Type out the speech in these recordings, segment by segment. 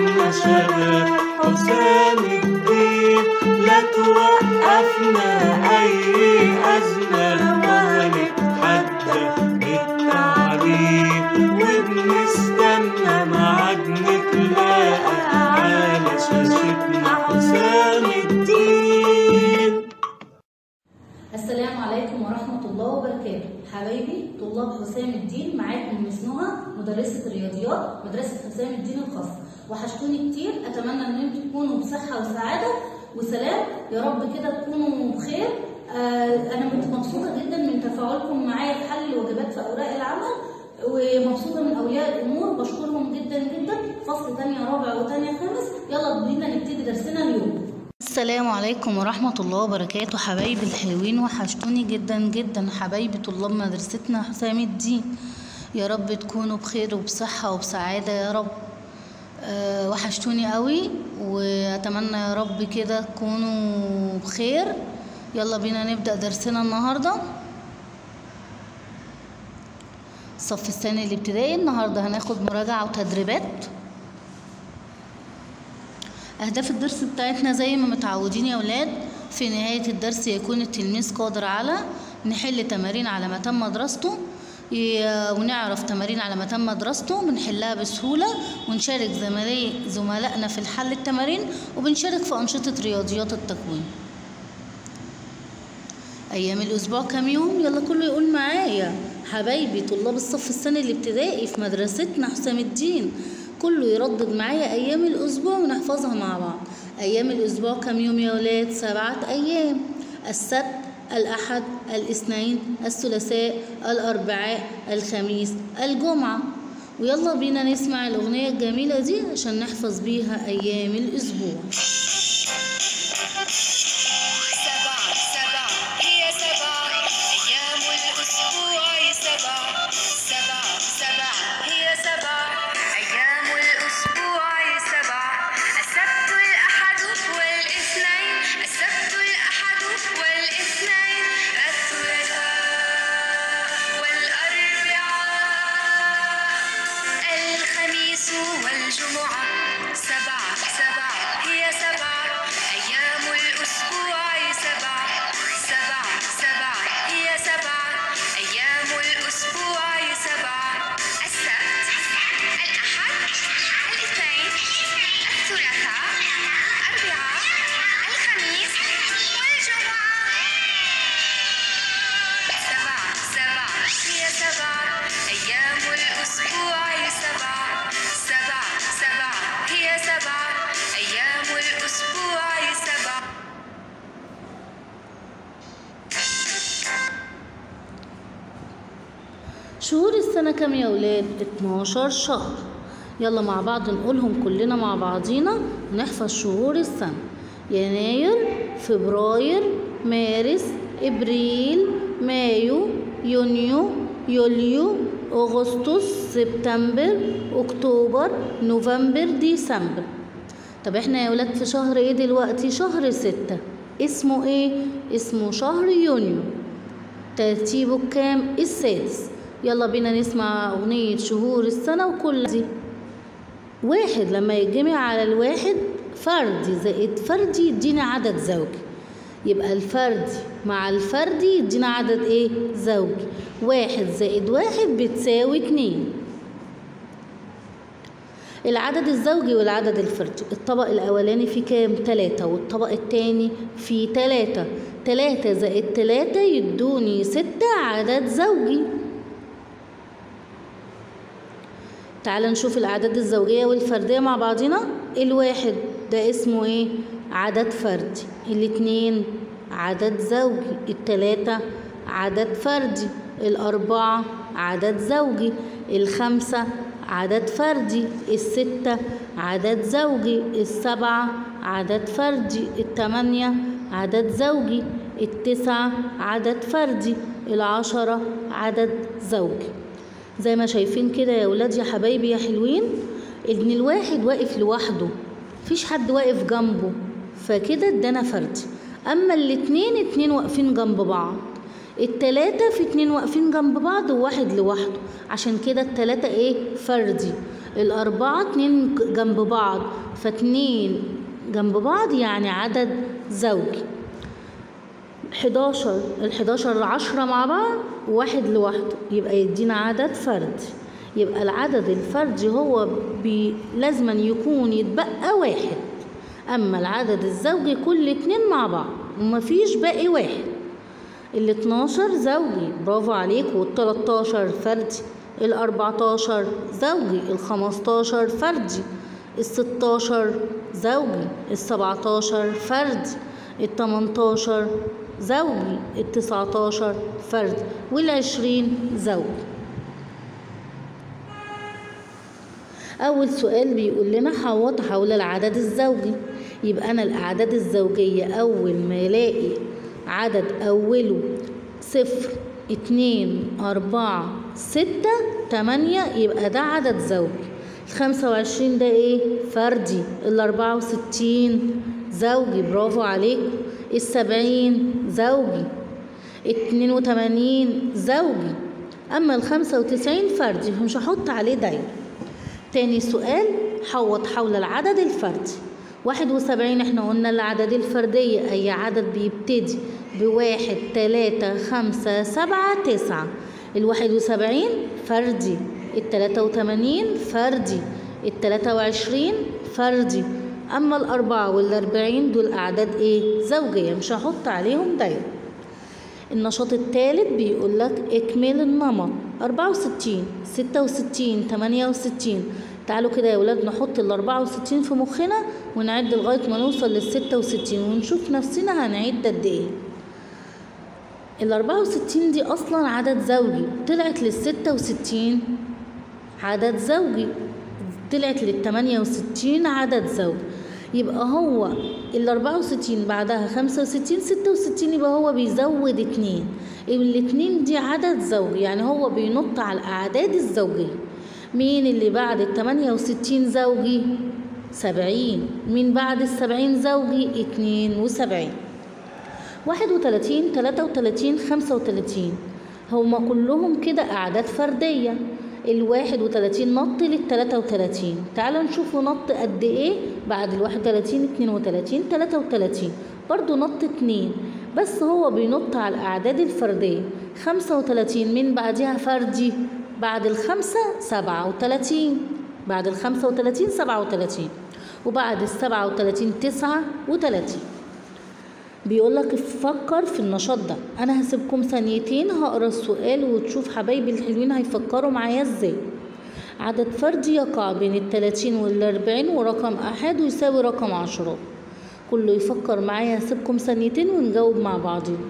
احنا شباب حسام الدين لا توقفنا اي ازمه وهنتحدى بالتعليم وبنستنى ميعاد نتلاقى على شاشتنا حسام الدين السلام عليكم ورحمة الله وبركاته حبايبي طلاب حسام الدين معاكم مس نهى مدرسة الرياضيات مدرسة حسام الدين الخاصة وحشتوني كتير أتمنى إن انتوا تكونوا بصحة وسعادة وسلام يا رب كده تكونوا بخير آه أنا كنت مبسوطة جدا من تفاعلكم معايا في حل الواجبات في أوراق العمل ومبسوطة من أولياء الأمور بشكرهم جدا جدا فصل تانية رابع وتانية خامس يلا بينا نبتدي درسنا اليوم السلام عليكم ورحمة الله وبركاته حبايبي الحلوين وحشتوني جدا جدا حبايبي طلاب مدرستنا حسام الدين يا رب تكونوا بخير وبصحة وبسعادة يا رب أه وحشتوني قوي واتمنى يا رب كده تكونوا بخير يلا بينا نبدأ درسنا النهاردة الصف الثاني الابتدائي النهاردة هناخد مراجعة وتدريبات أهداف الدرس بتاعتنا زي ما متعودين يا ولاد في نهاية الدرس يكون التلميذ قادر على نحل تمارين على ما تم دراسته ي- ونعرف تمارين على ما تم دراسته بنحلها بسهولة ونشارك زملائي زملائنا في الحل التمارين وبنشارك في أنشطة رياضيات التكوين أيام الأسبوع كام يوم يلا كله يقول معايا حبايبي طلاب الصف الثاني الابتدائي في مدرستنا حسام الدين كله يردد معايا أيام الأسبوع ونحفظها مع بعض أيام الأسبوع كام يوم يا ولاد سبعة أيام السبت الأحد الاثنين الثلاثاء الأربعاء الخميس الجمعة ويلا بينا نسمع الأغنية الجميلة دي عشان نحفظ بيها أيام الأسبوع سبع سبع هي سبع أيام الأسبوع سبع سبع سبع هي سبع أيام الأسبوع سبع السبت الأحد والاثنين السبت الأحد والاثنين الثلاثاء والأربعاء الخميس والجمعة سبع سبع هي سبع أيام الأسبوع سبع سبع سبع هي سبع أيام الأسبوع سبع السبت الأحد الاثنين الثلاثاء الأربعاء الخميس والجمعة سبع سبع هي سبع أيام الأسبوع سبع سبع سبع هي سبع أيام الأسبوع سبع شهور السنة كام يا ولاد؟ 12 شهر يلا مع بعض نقولهم كلنا مع بعضينا ونحفظ شهور السنة يناير فبراير مارس ابريل مايو يونيو يوليو اغسطس سبتمبر اكتوبر نوفمبر ديسمبر طب احنا يا ولاد في شهر ايه دلوقتي شهر ستة اسمه ايه اسمه شهر يونيو ترتيبه كام السادس يلا بينا نسمع أغنية شهور السنة وكل دي واحد لما يتجمع على الواحد فردي زائد فردي يدينا عدد زوجي يبقى الفردي مع الفردي يدينا عدد ايه زوجي واحد زائد واحد بتساوي اتنين العدد الزوجي والعدد الفردي الطبق الأولاني فيه كام؟ تلاتة والطبق التاني فيه تلاتة تلاتة زائد تلاتة يدوني ستة عدد زوجي تعال نشوف الأعداد الزوجية والفردية مع بعضنا الواحد ده اسمه ايه؟ عدد فردي الاتنين عدد زوجي التلاتة عدد فردي الأربعة عدد زوجي الخمسة عدد فردي الستة عدد زوجي السبعة عدد فردي التمانية عدد زوجي التسعة عدد فردي العشرة عدد زوجي زي ما شايفين كده يا ولاد يا حبايبي يا حلوين ان الواحد واقف لوحده مفيش حد واقف جنبه فكده ادانا فردي اما الاتنين اتنين واقفين جنب بعض التلاتة في اتنين واقفين جنب بعض وواحد لوحده عشان كده التلاتة ايه فردي الأربعة اتنين جنب بعض فاتنين جنب بعض يعني عدد زوجي 11 ال 11 10 مع بعض وواحد لوحده يبقى يدينا عدد فردي يبقى العدد الفردي هو بي لازما يكون يتبقى واحد اما العدد الزوجي كل اتنين مع بعض ومفيش باقي واحد ال 12 زوجي برافو عليك وال 13 فردي ال 14 زوجي ال 15 فردي ال 16 زوجي ال 17 فردي ال 18 زوجي ال 19 فرد وال 20 زوجي أول سؤال بيقول لنا حوط حول العدد الزوجي يبقى أنا الأعداد الزوجية أول ما ألاقي عدد أوله صفر اتنين أربعة ستة تمانية يبقى ده عدد زوجي الخمسة وعشرين ده ايه فردي الأربعة وستين زوجي برافو عليك السبعين زوجي اتنين وتمانين زوجي أما الخمسة وتسعين فردي مش هحط عليه دايرة تاني سؤال حوط حول العدد الفردي واحد وسبعين احنا قلنا الأعداد الفردية أي عدد بيبتدي بواحد تلاتة خمسة سبعة تسعة الواحد وسبعين فردي التلاتة وتمانين فردي التلاتة وعشرين فردي أما الأربعة والأربعين دول أعداد إيه؟ زوجية مش هحط عليهم دايرة النشاط الثالث بيقول لك اكمل النمط 64 66 68 تعالوا كده يا ولاد نحط ال 64 في مخنا ونعد لغايه ما نوصل لل 66 ونشوف نفسنا هنعد قد ايه ال 64 دي اصلا عدد زوجي طلعت لل 66 عدد زوجي طلعت لل 68 عدد زوجي يبقى هو ال 64 بعدها 65 66 يبقى هو بيزود اتنين الاتنين دي عدد زوجي يعني هو بينط على الأعداد الزوجية مين اللي بعد ال 68 زوجي؟ 70 مين بعد ال 70 زوجي؟ 72 31 33 35 هما كلهم كده أعداد فردية الواحد وتلاتين نط للتلاتة وتلاتين تعالوا نشوفوا نط قد ايه بعد الواحد وتلاتين اتنين وتلاتين تلاتة وتلاتين برضو نط اتنين بس هو بينط على الأعداد الفردية خمسة وتلاتين من بعدها فردي بعد الخمسة سبعة وتلاتين بعد الخمسة وتلاتين سبعة وتلاتين وبعد السبعة وتلاتين تسعة وتلاتين بيقول لك فكر في النشاط ده انا هسيبكم ثانيتين هقرا السؤال وتشوف حبايبي الحلوين هيفكروا معايا ازاي عدد فردي يقع بين التلاتين والأربعين ورقم أحد ويساوي رقم عشرة كله يفكر معايا هسيبكم ثانيتين ونجاوب مع بعضين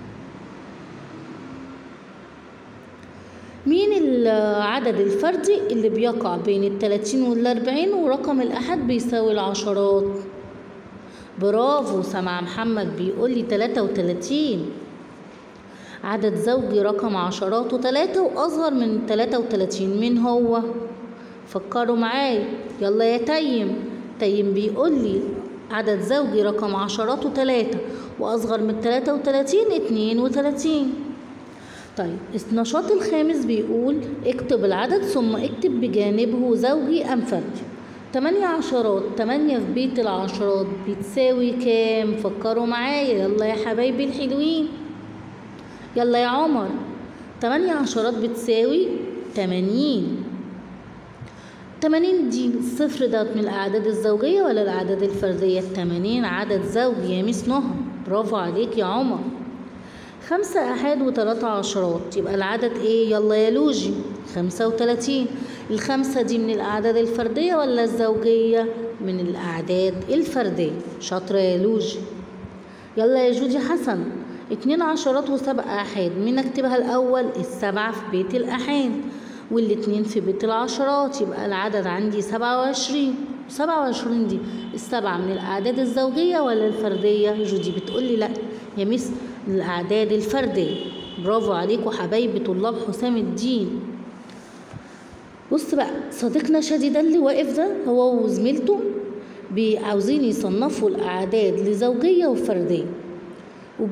مين العدد الفردي اللي بيقع بين التلاتين والأربعين ورقم الأحد بيساوي العشرات برافو سمع محمد بيقول لي 33 عدد زوجي رقم عشرات وتلاتة وأصغر من 33 مين هو؟ فكروا معايا يلا يا تيم تيم بيقول لي عدد زوجي رقم عشرات وتلاتة وأصغر من 33 32 طيب النشاط الخامس بيقول اكتب العدد ثم اكتب بجانبه زوجي أم فردي تمانية عشرات تمانية في بيت العشرات بتساوي كام فكروا معايا يلا يا حبايبي الحلوين يلا يا عمر تمانية عشرات بتساوي تمانين تمانين دي الصفر ده من الأعداد الزوجية ولا الأعداد الفردية التمانين عدد زوجي يا ميس نهى برافو عليك يا عمر خمسة أحاد وتلاتة عشرات يبقى العدد إيه يلا يا لوجي خمسة وتلاتين الخمسة دي من الأعداد الفردية ولا الزوجية من الأعداد الفردية شاطرة يا لوجي يلا يا جودي حسن اتنين عشرات وسبع أحاد مين أكتبها الأول السبعة في بيت الأحاد والاتنين في بيت العشرات يبقى العدد عندي سبعة وعشرين سبعة وعشرين دي السبعة من الأعداد الزوجية ولا الفردية جودي بتقولي لأ يا ميس الأعداد الفردية برافو عليكم حبايبي طلاب حسام الدين بص بقى صديقنا شادي ده اللي واقف ده هو وزميلته عاوزين يصنفوا الأعداد لزوجية وفردية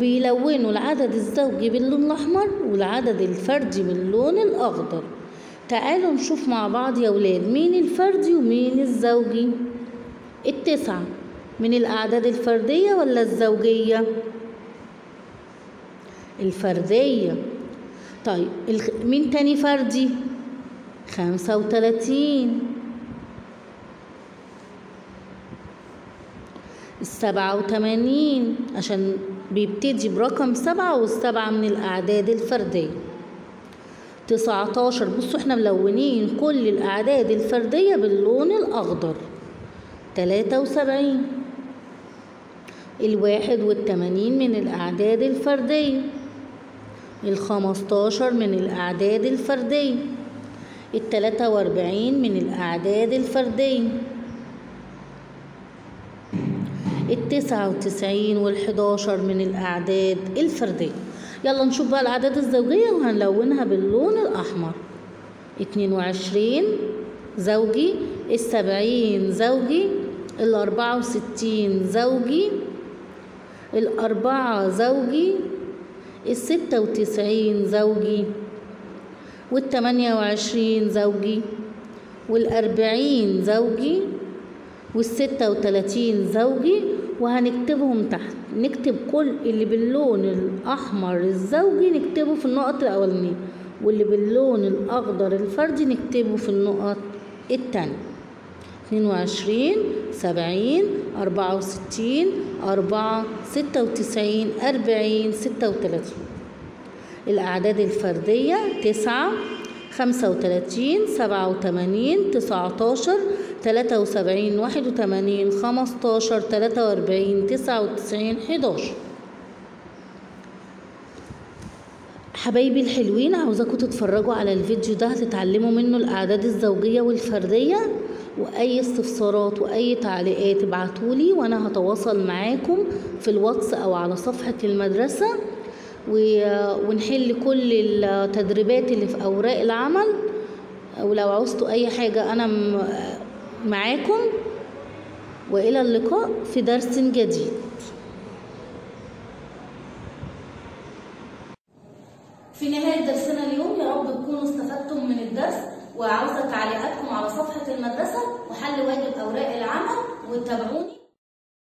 وبيلونوا العدد الزوجي باللون الأحمر والعدد الفردي باللون الأخضر تعالوا نشوف مع بعض يا ولاد مين الفردي ومين الزوجي التسعة من الأعداد الفردية ولا الزوجية الفردية طيب الخ... مين تاني فردي خمسة وتلاتين السبعة وتمانين عشان بيبتدي برقم سبعة والسبعة من الأعداد الفردية تسعتاشر بصوا احنا ملونين كل الأعداد الفردية باللون الأخضر تلاتة وسبعين الواحد والتمانين من الأعداد الفردية الخمستاشر من الأعداد الفردية التلاتة وأربعين من الأعداد الفردية التسعة وتسعين والحداشر من الأعداد الفردية يلا نشوف بقى الأعداد الزوجية وهنلونها باللون الأحمر اتنين وعشرين زوجي السبعين زوجي الأربعة وستين زوجي الأربعة زوجي الستة وتسعين زوجي والتمانية وعشرين زوجي والأربعين زوجي والستة وتلاتين زوجي وهنكتبهم تحت نكتب كل اللي باللون الأحمر الزوجي نكتبه في النقط الأولانية واللي باللون الأخضر الفردي نكتبه في النقط التانية اتنين وعشرين سبعين أربعة وستين أربعة ستة وتسعين أربعين ستة وتلاتين الأعداد الفردية تسعة خمسة وتلاتين سبعة وتمانين تسعتاشر تلاتة وسبعين واحد وتمانين خمستاشر تلاتة وأربعين تسعة وتسعين حداشر حبايبي الحلوين عاوزاكم تتفرجوا على الفيديو ده هتتعلموا منه الأعداد الزوجية والفردية وأي استفسارات وأي تعليقات ابعتولي وأنا هتواصل معاكم في الواتس أو على صفحة المدرسة ونحل كل التدريبات اللي في أوراق العمل ولو عوزتوا أي حاجة أنا معاكم وإلى اللقاء في درس جديد في نهاية درسنا اليوم يا رب تكونوا استفدتم من الدرس وعاوزة تعليقاتكم على صفحة المدرسة وحل واجب أوراق العمل وتابعوني